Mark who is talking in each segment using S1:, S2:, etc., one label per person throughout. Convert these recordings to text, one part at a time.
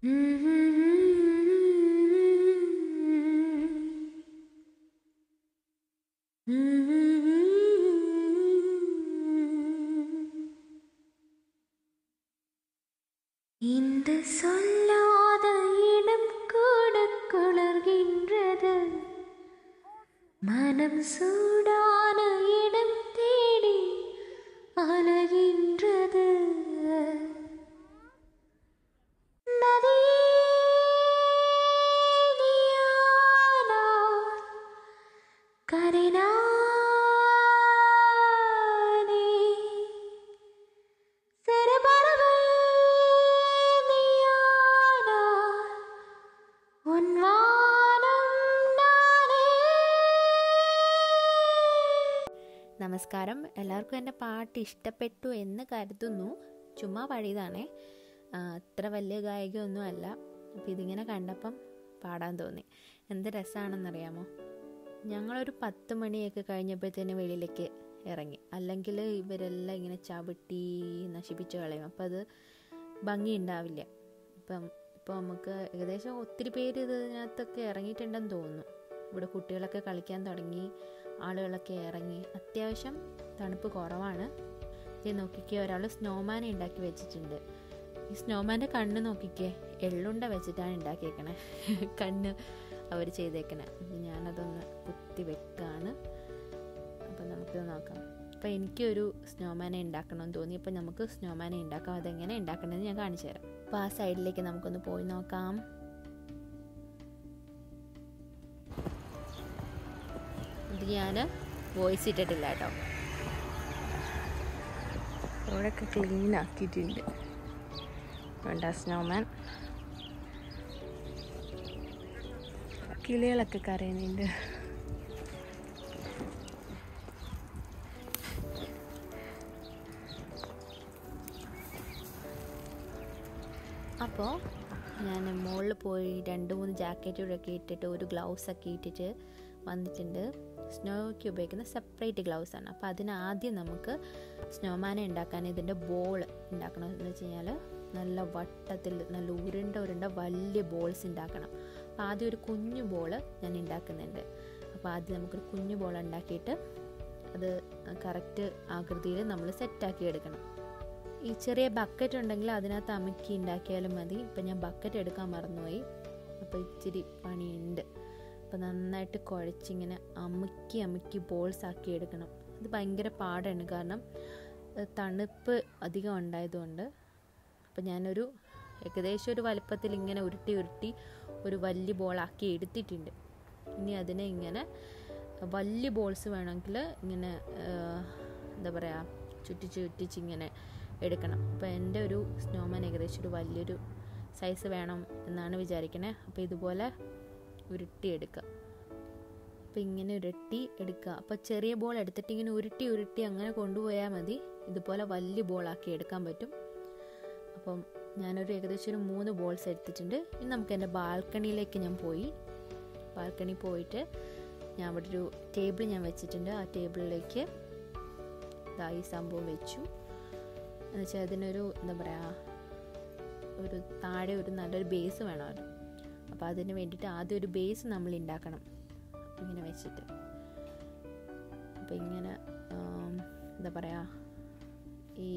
S1: இந்த சொல்லாத இடம் கூட குளர்கின்றது மனம் சூடான இடம் தேடி அலகின்றது நதியானா கரைனானே சிறுபறவை நீயானா உன் வானம் நானே
S2: നമസ്കാരം എല്ലാവർക്കും എൻ്റെ പാട്ട് ഇഷ്ടപ്പെട്ടു എന്ന് കരുതുന്നു ചുമ്മാ പാടിയതാണേ ആ, അത്ര വലിയ ഗായികയൊന്നും അല്ല അപ്പോൾ ഇതിങ്ങനെ കണ്ടപ്പം പാടാൻ തോന്നി എന്ത് രസമാണെന്നറിയാമോ ഞങ്ങളൊരു പത്ത് മണിയൊക്കെ കഴിഞ്ഞപ്പോഴത്തേന് വെളിയിലേക്ക് ഇറങ്ങി അല്ലെങ്കിൽ ഇവരെല്ലാം ഇങ്ങനെ ചവിട്ടി നശിപ്പിച്ച് കളയും അപ്പം അത് ഭംഗി ഉണ്ടാവില്ല ഇപ്പം ഇപ്പോൾ നമുക്ക് ഏകദേശം ഒത്തിരി പേര് ഇതിനകത്തൊക്കെ ഇറങ്ങിയിട്ടുണ്ടെന്ന് തോന്നുന്നു ഇവിടെ കുട്ടികളൊക്കെ കളിക്കാൻ തുടങ്ങി ആളുകളൊക്കെ ഇറങ്ങി അത്യാവശ്യം തണുപ്പ് കുറവാണ് ഇത് നോക്കിക്കേ ഒരാൾ സ്നോമാനെ ഉണ്ടാക്കി വെച്ചിട്ടുണ്ട് ഈ സ്നോമാൻ്റെ കണ്ണ് നോക്കിക്കേ എള്ളുണ്ട വെച്ചിട്ടാണ് ഉണ്ടാക്കിയേക്കണേ കണ്ണ് അവർ ചെയ്തേക്കണേ അപ്പം ഞാനതൊന്ന് കുത്തി വെക്കാണ് അപ്പം നമുക്കിത് നോക്കാം അപ്പം എനിക്കൊരു സ്നോമാനെ ഉണ്ടാക്കണമെന്ന് തോന്നി അപ്പം നമുക്ക് സ്നോമാനെ ഉണ്ടാക്കാം അതെങ്ങനെ ഉണ്ടാക്കണമെന്ന് ഞാൻ കാണിച്ചു തരാം അപ്പോൾ ആ സൈഡിലേക്ക് നമുക്കൊന്ന് പോയി നോക്കാം ഇത് ഞാൻ വോയിസ് ഇട്ടിട്ടില്ല കേട്ടോ
S3: ഇവിടെയൊക്കെ ക്ലീൻ ആക്കിയിട്ടുണ്ട് വേണ്ട സ്നോമാൻ കിളികളൊക്കെ കരയുന്നുണ്ട്
S2: അപ്പോൾ ഞാൻ മുകളിൽ പോയി രണ്ട് മൂന്ന് ജാക്കറ്റൂടൊക്കെ ഇട്ടിട്ട് ഒരു ഗ്ലൗസ് ഒക്കെ ഇട്ടിട്ട് വന്നിട്ടുണ്ട് സ്നോയ്ക്ക് ഉപയോഗിക്കുന്ന സെപ്പറേറ്റ് ഗ്ലൗസ് ആണ് അപ്പോൾ അതിന് ആദ്യം നമുക്ക് സ്നോമാനെ ഉണ്ടാക്കാൻ ഇതിൻ്റെ ബോൾ ഉണ്ടാക്കണം എന്ന് വെച്ച് കഴിഞ്ഞാൽ നല്ല വട്ടത്തിൽ നല്ല ഉരുണ്ട ഉരുണ്ട വലിയ ബോൾസ് ഉണ്ടാക്കണം അപ്പോൾ ആദ്യം ഒരു കുഞ്ഞു ബോൾ ഞാൻ ഉണ്ടാക്കുന്നുണ്ട് അപ്പോൾ ആദ്യം നമുക്കൊരു കുഞ്ഞു ബോൾ ഉണ്ടാക്കിയിട്ട് അത് കറക്റ്റ് ആകൃതിയിൽ നമ്മൾ സെറ്റാക്കി എടുക്കണം ഈ ചെറിയ ബക്കറ്റ് ഉണ്ടെങ്കിൽ അതിനകത്ത് അമുക്കി ഉണ്ടാക്കിയാലും മതി ഇപ്പം ഞാൻ ബക്കറ്റ് എടുക്കാൻ മറന്നുപോയി അപ്പോൾ ഇച്ചിരി പണിയുണ്ട് അപ്പോൾ നന്നായിട്ട് കുഴച്ചിങ്ങനെ അമുക്കി അമുക്കി ബോൾസ് ആക്കി എടുക്കണം അത് ഭയങ്കര പാടാണ് കാരണം ഏഹ്, തണുപ്പ് അധികം ഉണ്ടായതുകൊണ്ട് അപ്പോൾ ഞാനൊരു ഏകദേശം ഒരു വലുപ്പത്തിൽ ഇങ്ങനെ ഉരുട്ടി ഉരുട്ടി ഒരു വലിയ ബോളാക്കി എടുത്തിട്ടുണ്ട് ഇനി അതിനെ ഇങ്ങനെ വലിയ ബോൾസ് വേണമെങ്കിൽ ഇങ്ങനെ ഏഹ്, എന്താ പറയുക ചുറ്റിച്ച് ചുറ്റിച്ച് ഇങ്ങനെ എടുക്കണം അപ്പോൾ എൻ്റെ ഒരു സ്നോമാൻ ഏകദേശം ഒരു വലിയൊരു സൈസ് വേണം എന്നാണ് വിചാരിക്കണേ അപ്പോൾ ഇതുപോലെ ഉരുട്ടി എടുക്കുക അപ്പോൾ ഇങ്ങനെ ഉരുട്ടി എടുക്കുക അപ്പോൾ ചെറിയ ബോൾ എടുത്തിട്ട് ഇങ്ങനെ ഉരുട്ടി ഉരുട്ടി അങ്ങനെ കൊണ്ടുപോയാൽ മതി ഇതുപോലെ വലിയ ബോളാക്കി എടുക്കാൻ പറ്റും അപ്പം ഞാനൊരു ഏകദേശം ഒരു മൂന്ന് ബോൾസ് എടുത്തിട്ടുണ്ട് ഇനി നമുക്ക് എൻ്റെ ബാൽക്കണിയിലേക്ക് ഞാൻ പോയി ബാൽക്കണി പോയിട്ട് ഞാൻ അവിടെ ഒരു ടേബിൾ ഞാൻ വെച്ചിട്ടുണ്ട് ആ ടേബിളിലേക്ക് ഇതാ ഈ സംഭവം വെച്ചു എന്നുവെച്ചാൽ അതിനൊരു എന്താ പറയുക ഒരു താഴെ ഒരു നല്ലൊരു ബേസ് വേണമല്ലോ അപ്പോൾ അതിന് വേണ്ടിയിട്ട് ആദ്യം ഒരു ബേസ് നമ്മൾ ഉണ്ടാക്കണം ഇങ്ങനെ വെച്ചിട്ട് അപ്പോൾ ഇങ്ങനെ ആം, എന്താ പറയുക ഈ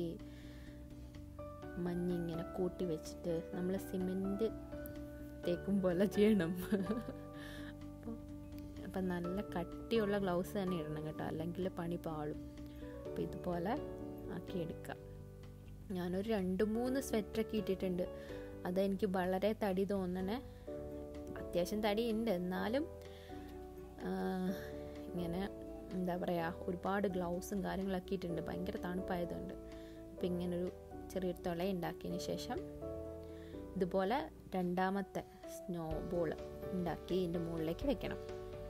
S2: മഞ്ഞ് ഇങ്ങനെ കൂട്ടി വെച്ചിട്ട് നമ്മൾ സിമെൻറ്റ് തേക്കും പോലെ ചെയ്യണം അപ്പോൾ അപ്പം നല്ല കട്ടിയുള്ള ഗ്ലൗസ് തന്നെ ഇടണം കേട്ടോ അല്ലെങ്കിൽ പണി പാളും അപ്പോൾ ഇതുപോലെ ആക്കിയെടുക്കാം ഞാനൊരു രണ്ട് മൂന്ന് സ്വെറ്ററൊക്കെ ഇട്ടിട്ടുണ്ട് അതെനിക്ക് വളരെ തടി തോന്നണേ അത്യാവശ്യം തടി ഉണ്ട് എന്നാലും ആ, ഇങ്ങനെ എന്താ പറയുക ഒരുപാട് ഗ്ലൗസും കാര്യങ്ങളൊക്കെ ഇട്ടിട്ടുണ്ട് ഭയങ്കര തണുപ്പായതുകൊണ്ട് അപ്പം ഇങ്ങനൊരു ചെറിയൊരു തുള ഉണ്ടാക്കിയതിന് ശേഷം ഇതുപോലെ രണ്ടാമത്തെ സ്നോ ബോൾ ഉണ്ടാക്കി ഇതിൻ്റെ മുകളിലേക്ക് വെക്കണം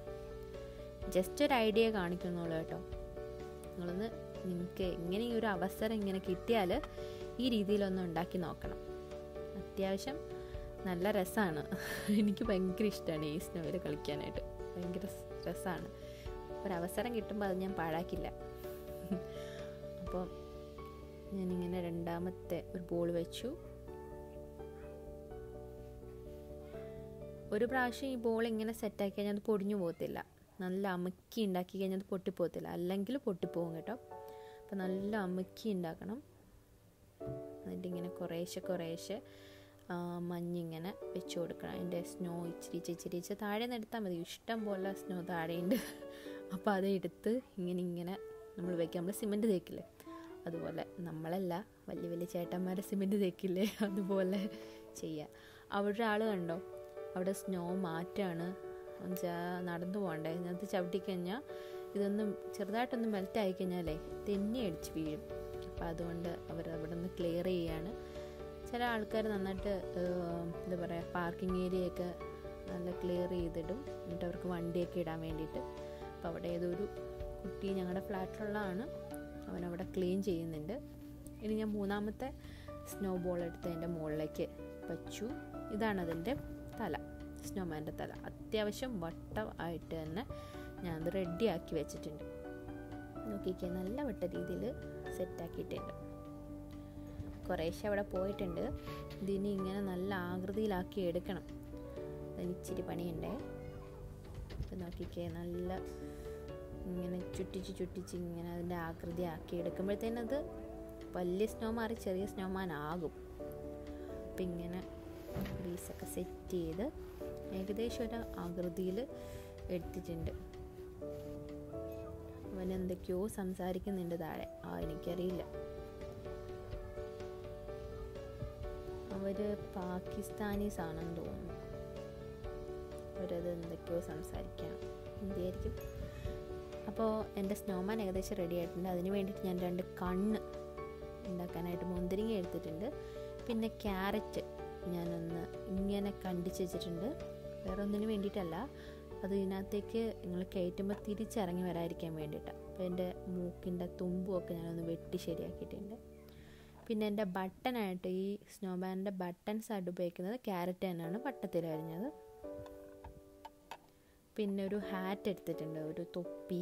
S2: ജസ്റ്റ് ഒരു ഐഡിയ കാണിക്കുന്നുള്ളൂ കേട്ടോ നിങ്ങളൊന്ന് നിങ്ങൾക്ക് ഇങ്ങനെ ഈ ഒരു അവസരം ഇങ്ങനെ കിട്ടിയാൽ ഈ രീതിയിലൊന്ന് ഉണ്ടാക്കി നോക്കണം അത്യാവശ്യം നല്ല രസമാണ് എനിക്ക് ഭയങ്കര ഇഷ്ടമാണ് ഈ സ്നോയിൽ കളിക്കാനായിട്ട് ഭയങ്കര രസമാണ് ഒരവസരം കിട്ടുമ്പോൾ അത് ഞാൻ പാഴാക്കില്ല അപ്പോൾ ഞാനിങ്ങനെ രണ്ടാമത്തെ ഒരു ബോൾ വെച്ചു ഒരു പ്രാവശ്യം ഈ ബോൾ ഇങ്ങനെ സെറ്റാക്കി കഴിഞ്ഞാൽ അത് പൊടിഞ്ഞു പോകത്തില്ല നല്ല അമുക്കി ഉണ്ടാക്കി കഴിഞ്ഞാൽ അത് പൊട്ടിപ്പോകത്തില്ല അല്ലെങ്കിൽ പൊട്ടിപ്പോകും കേട്ടോ അപ്പോൾ നല്ല അമുക്കി ഉണ്ടാക്കണം എന്നിട്ട് ഇങ്ങനെ കുറേശ്ശെ കുറേശ്ശെ ആ, മഞ്ഞിങ്ങനെ വെച്ച് കൊടുക്കണം അതിൻ്റെ സ്നോ ഇച്ചിരിച്ച് ഇച്ചിരിച്ച് താഴെ നിന്ന് എടുത്താൽ മതി ഇഷ്ടം പോലെ സ്നോ താഴെയുണ്ട് അപ്പോൾ അത് എടുത്ത് ഇങ്ങനെ ഇങ്ങനെ നമ്മൾ വെക്കാം നമ്മൾ സിമെൻറ്റ് തേക്കില്ലേ അതുപോലെ നമ്മളല്ല വലിയ വലിയ ചേട്ടന്മാരെ സിമെൻറ്റ് തേക്കില്ലേ അതുപോലെ ചെയ്യുക അവിടെ ആൾ കണ്ടോ അവിടെ സ്നോ മാറ്റാണ് എന്നുവെച്ചാൽ നടന്നു പോകണ്ടേ ഇതിനകത്ത് ചവിട്ടിക്കഴിഞ്ഞാൽ ഇതൊന്നും ചെറുതായിട്ടൊന്ന് മെൽറ്റ് ആയി കഴിഞ്ഞാലേ തെന്നി അടിച്ച് വീഴും അപ്പോൾ അതുകൊണ്ട് അവർ അവിടെ നിന്ന് ക്ലിയർ ചെയ്യാണ് ചില ആൾക്കാർ നന്നായിട്ട് ഏഹ്, എന്താ പറയുക പാർക്കിംഗ് ഏരിയയൊക്കെ നല്ല ക്ലിയർ ചെയ്തിടും എന്നിട്ട് അവർക്ക് വണ്ടിയൊക്കെ ഇടാൻ വേണ്ടിയിട്ട് അപ്പോൾ അവിടെ ഏതൊരു കുട്ടി ഞങ്ങളുടെ ഫ്ലാറ്റിലുള്ളതാണ് അവനവിടെ ക്ലീൻ ചെയ്യുന്നുണ്ട് ഇനി ഞാൻ മൂന്നാമത്തെ സ്നോ ബോൾ എടുത്ത് അതിൻ്റെ മുകളിലേക്ക് വച്ചു ഇതാണ് അതിൻ്റെ തല സ്നോമാൻ്റെ തല അത്യാവശ്യം വട്ടം ആയിട്ട് തന്നെ ഞാനത് റെഡിയാക്കി വെച്ചിട്ടുണ്ട് നോക്കിക്കേ നല്ല വട്ട രീതിയിൽ സെറ്റാക്കിയിട്ടുണ്ട് കുറേശ്ശെ അവിടെ പോയിട്ടുണ്ട് ഇതിനി ഇങ്ങനെ നല്ല ആകൃതിയിലാക്കി എടുക്കണം അതിന് ഇച്ചിരി പണിയുണ്ടേ ഇത് നോക്കിക്കേ നല്ല ഇങ്ങനെ ചുറ്റിച്ച് ചുറ്റിച്ച് ഇങ്ങനെ അതിൻ്റെ ആകൃതി ആക്കി എടുക്കുമ്പോഴത്തേനും അത് വലിയ സ്നോ മാറി ചെറിയ സ്നോമാൻ ആകും അപ്പം ഇങ്ങനെ പീസൊക്കെ സെറ്റ് ചെയ്ത് ഏകദേശം ഒരു ആകൃതിയിൽ എടുത്തിട്ടുണ്ട് അവൻ എന്തൊക്കെയോ സംസാരിക്കുന്നുണ്ട് താഴെ ആ എനിക്കറിയില്ല അവര് പാകിസ്ഥാനീസ് ആണെന്ന് തോന്നുന്നു അവരത് എന്തൊക്കെയോ സംസാരിക്കാം ഹിന്ദിയായിരിക്കും അപ്പോൾ എൻ്റെ സ്നോമാൻ ഏകദേശം റെഡി ആയിട്ടുണ്ട് അതിന് വേണ്ടിയിട്ട് ഞാൻ രണ്ട് കണ്ണ് ഉണ്ടാക്കാനായിട്ട് മുന്തിരിങ്ങ എടുത്തിട്ടുണ്ട് പിന്നെ ക്യാരറ്റ് ഞാനൊന്ന് ഇങ്ങനെ കണ്ടിച്ച് വെച്ചിട്ടുണ്ട് വേറെ ഒന്നിനു വേണ്ടിയിട്ടല്ല അത് ഇതിനകത്തേക്ക് നിങ്ങൾ കയറ്റുമ്പോൾ തിരിച്ചിറങ്ങി വരാതിരിക്കാൻ വേണ്ടിയിട്ടാണ് അപ്പോൾ എൻ്റെ മൂക്കിൻ്റെ തുമ്പുമൊക്കെ ഞാനൊന്ന് വെട്ടി ശരിയാക്കിയിട്ടുണ്ട് പിന്നെ എൻ്റെ ബട്ടനായിട്ട് ഈ സ്നോ ബാൻഡിൻ്റെ ബട്ടൺസ് ആയിട്ട് ഉപയോഗിക്കുന്നത് ക്യാരറ്റ് തന്നെയാണ് വട്ടത്തിൽ അരിഞ്ഞത് പിന്നെ ഒരു ഹാറ്റ് എടുത്തിട്ടുണ്ട് ഒരു തൊപ്പി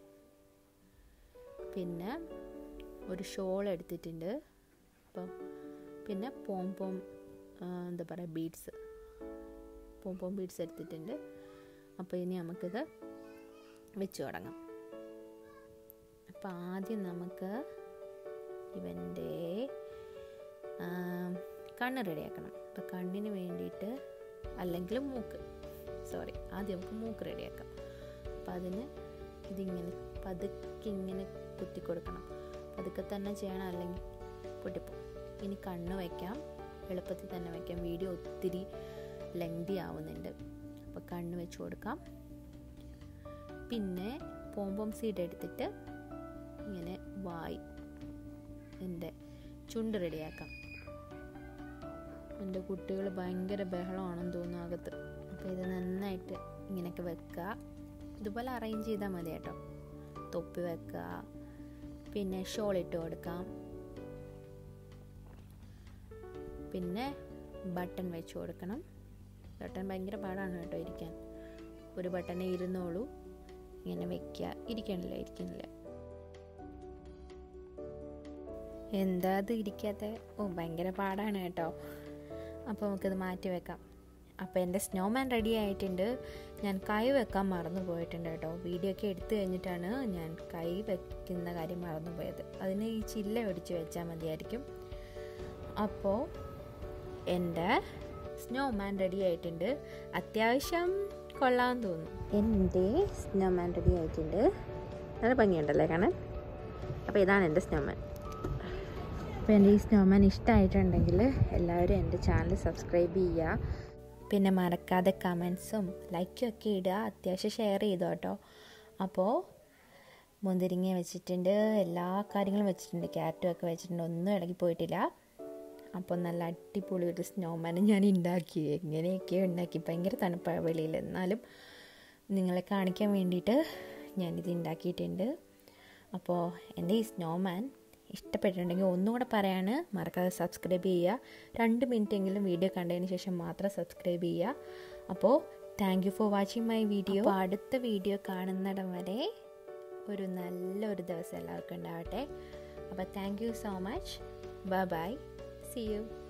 S2: പിന്നെ ഒരു ഷോൾ എടുത്തിട്ടുണ്ട് അപ്പം പിന്നെ പോം പോം ആ, എന്താ പറയുക ബീഡ്സ് പോം പോം ബീഡ്സ് എടുത്തിട്ടുണ്ട് അപ്പോൾ ഇനി നമുക്കിത് വെച്ച് തുടങ്ങാം അപ്പോൾ ആദ്യം നമുക്ക് ഇവൻ്റെ ആ, കണ്ണ് റെഡിയാക്കണം അപ്പോൾ കണ്ണിന് വേണ്ടിയിട്ട് അല്ലെങ്കിൽ മൂക്ക് സോറി ആദ്യം നമുക്ക് മൂക്ക് റെഡിയാക്കാം അപ്പം അതിന് ഇതിങ്ങനെ പതുക്കെ ഇങ്ങനെ കുത്തി കൊടുക്കണം പതുക്കെ തന്നെ ചെയ്യണം അല്ലെങ്കിൽ പൊട്ടിപ്പോവും ഇനി കണ്ണ് വയ്ക്കാം എളുപ്പത്തിൽ തന്നെ വയ്ക്കാം വീഡിയോ ഒത്തിരി ലെങ്തി ആവുന്നുണ്ട് അപ്പോൾ കണ്ണ് വെച്ച് കൊടുക്കാം പിന്നെ പോംപോം സീഡ് എടുത്തിട്ട് ഇങ്ങനെ വായി എൻ്റെ ചുണ്ട് റെഡിയാക്കാം എൻ്റെ കുട്ടികൾ ഭയങ്കര ബഹളമാണെന്ന് തോന്നുന്നു അകത്ത് അപ്പോൾ ഇത് നന്നായിട്ട് ഇങ്ങനെയൊക്കെ വെക്കുക ഇതുപോലെ അറേഞ്ച് ചെയ്താൽ മതി കേട്ടോ തൊപ്പി വെക്കുക പിന്നെ ഷോൾ ഇട്ട് കൊടുക്കാം പിന്നെ ബട്ടൺ വെച്ച് കൊടുക്കണം ബട്ടൺ ഭയങ്കര പാടാണ് കേട്ടോ ഇരിക്കാൻ ഒരു ബട്ടണേ ഇരുന്നോളൂ ഇങ്ങനെ വെക്കുക ഇരിക്കണില്ല ഇരിക്കണില്ല എന്താ അത് ഇരിക്കാത്ത ഓ ഭയങ്കര പാടാണ് കേട്ടോ അപ്പോൾ നമുക്കിത് മാറ്റി വെക്കാം അപ്പോൾ എൻ്റെ സ്നോമാൻ റെഡി ആയിട്ടുണ്ട് ഞാൻ കൈ വെക്കാൻ മറന്നു പോയിട്ടുണ്ട് കേട്ടോ വീഡിയോ ഒക്കെ എടുത്തു കഴിഞ്ഞിട്ടാണ് ഞാൻ കൈ വെക്കുന്ന കാര്യം മറന്നു പോയത് അതിന് ഈ ചില്ല ഒടിച്ച് വെച്ചാൽ മതിയായിരിക്കും അപ്പോൾ എൻ്റെ സ്നോമാൻ റെഡി ആയിട്ടുണ്ട് അത്യാവശ്യം കൊള്ളാൻ തോന്നുന്നു എൻ്റെ സ്നോമാൻ റെഡി ആയിട്ടുണ്ട് നല്ല ഭംഗിയുണ്ടല്ലേ കാണാൻ അപ്പോൾ ഇതാണ് എൻ്റെ സ്നോമാൻ അപ്പോൾ എൻ്റെ ഈ സ്നോമാൻ ഇഷ്ടമായിട്ടുണ്ടെങ്കിൽ എല്ലാവരും എൻ്റെ ചാനൽ സബ്സ്ക്രൈബ് ചെയ്യുക പിന്നെ മറക്കാതെ കമൻസും ലൈക്കും ഒക്കെ ഇടുക അത്യാവശ്യം ഷെയർ ചെയ്തു കേട്ടോ അപ്പോൾ മുന്തിരിങ്ങ വെച്ചിട്ടുണ്ട് എല്ലാ കാര്യങ്ങളും വെച്ചിട്ടുണ്ട് ക്യാരറ്റും ഒക്കെ വെച്ചിട്ടുണ്ട് ഒന്നും ഇളകി പോയിട്ടില്ല അപ്പോൾ നല്ല അടിപൊളി ഒരു സ്നോമാൻ ഞാൻ ഉണ്ടാക്കി എങ്ങനെയൊക്കെയോ ഉണ്ടാക്കി ഭയങ്കര തണുപ്പായ വെളിയിൽ എന്നാലും നിങ്ങളെ കാണിക്കാൻ വേണ്ടിയിട്ട് ഞാനിത് ഉണ്ടാക്കിയിട്ടുണ്ട് അപ്പോൾ എൻ്റെ ഈ സ്നോമാൻ ഇഷ്ടപ്പെട്ടിട്ടുണ്ടെങ്കിൽ ഒന്നുകൂടെ പറയാണ് മറക്കാതെ സബ്സ്ക്രൈബ് ചെയ്യുക രണ്ട് മിനിറ്റ് എങ്കിലും വീഡിയോ കണ്ടതിന് ശേഷം മാത്രം സബ്സ്ക്രൈബ് ചെയ്യുക അപ്പോൾ thank you for watching my video അപ്പോൾ അടുത്ത വീഡിയോ കാണുന്നിടം വരെ ഒരു നല്ലൊരു ദിവസം എല്ലാവർക്കും ഉണ്ടാവട്ടെ അപ്പോൾ thank you so much bye bye see U